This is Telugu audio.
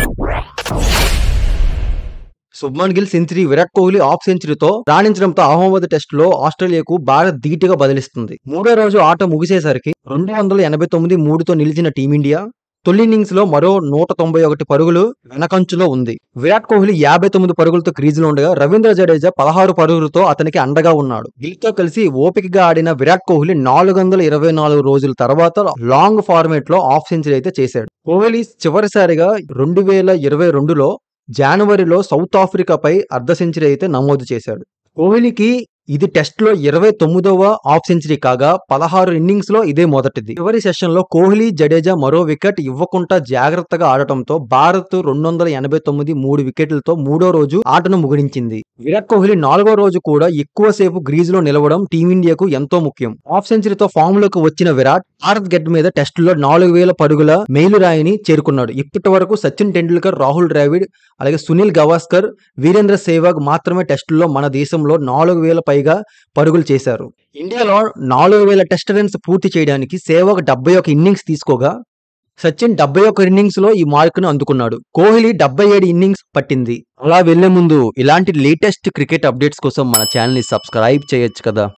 శుభ్మన్ గిల్ సెంచరీ విరాట్ కోహ్లీ ఆఫ్ సెంచరీతో రాణించడంతో అహ్మదాబాద్ టెస్ట్ లో ఆస్ట్రేలియాకు భారత్ ధీటుగా బదిలిస్తుంది మూడో రోజు ఆట ముగిసేసరికి రెండు వందల ఎనభై తొమ్మిది మూడుతో నిలిచిన టీమిండియా తొలి ఇన్నింగ్స్ లో మరో నూట తొంభై ఒకటి పరుగులు వెనకంచులో ఉంది విరాట్ కోహ్లీ యాభై తొమ్మిది పరుగులతో క్రీజులో ఉండగా రవీంద్ర జడేజా పదహారు పరుగులతో అతనికి అండగా ఉన్నాడు గిల్తో కలిసి ఓపికగా ఆడిన విరాట్ కోహ్లీ నాలుగు వందల ఇరవై నాలుగు రోజుల తర్వాత లాంగ్ ఫార్మేట్ లో హాఫ్ సెంచరీ అయితే చేశాడు కోహ్లీ చివరిసారిగా రెండు వేల ఇరవై రెండులో జనవరిలో సౌత్ ఆఫ్రికాపై అర్ధ సెంచరీ అయితే నమోదు చేశాడు కోహ్లీకి ఇది టెస్ట్ లో ఇరవై తొమ్మిదవ హాఫ్ సెంచరీ కాగా పదహారు ఇన్నింగ్స్ లో ఇదే మొదటిది చివరి సెషన్ లో కోహ్లీ జడేజా మరో వికెట్ ఇవ్వకుండా జాగ్రత్తగా ఆడటంతో భారత్ రెండు వందల ఎనభై తొమ్మిది మూడు వికెట్లతో మూడో రోజు ఆటను ముగించింది విరాట్ కోహ్లీ నాలుగో రోజు కూడా ఎక్కువసేపు గ్రీజ్ లో నిలవడం టీమిండియాకు ఎంతో ముఖ్యం హాఫ్ సెంచరీతో ఫామ్ లోకి వచ్చిన విరాట్ భారత్ గడ్డ మీద టెస్టులో నాలుగు వేల పరుగుల మేలురాయిని చేరుకున్నాడు ఇప్పటి వరకు సచిన్ టెండూల్కర్ రాహుల్ ద్రావిడ్ అలాగే సునీల్ గవాస్కర్ వీరేంద్ర సేవాగ్ మాత్రమే టెస్టుల్లో మన దేశంలో నాలుగు వేల పైగా పరుగులు చేశారు ఇండియాలో నాలుగు వేల టెస్ట్ రన్స్ పూర్తి చేయడానికి సేవాగ్ డెబ్బై ఒక ఇన్నింగ్స్ తీసుకోగా సచిన్ డెబ్బై ఒక ఇన్నింగ్స్ లో ఈ మార్కును అందుకున్నాడు కోహ్లీ డెబ్బై ఏడు ఇన్నింగ్స్ పట్టింది అలా వెళ్లే ముందు ఇలాంటి లేటెస్ట్ క్రికెట్ అప్డేట్స్ కోసం మన ఛానల్ ని సబ్స్క్రైబ్ చేయొచ్చు కదా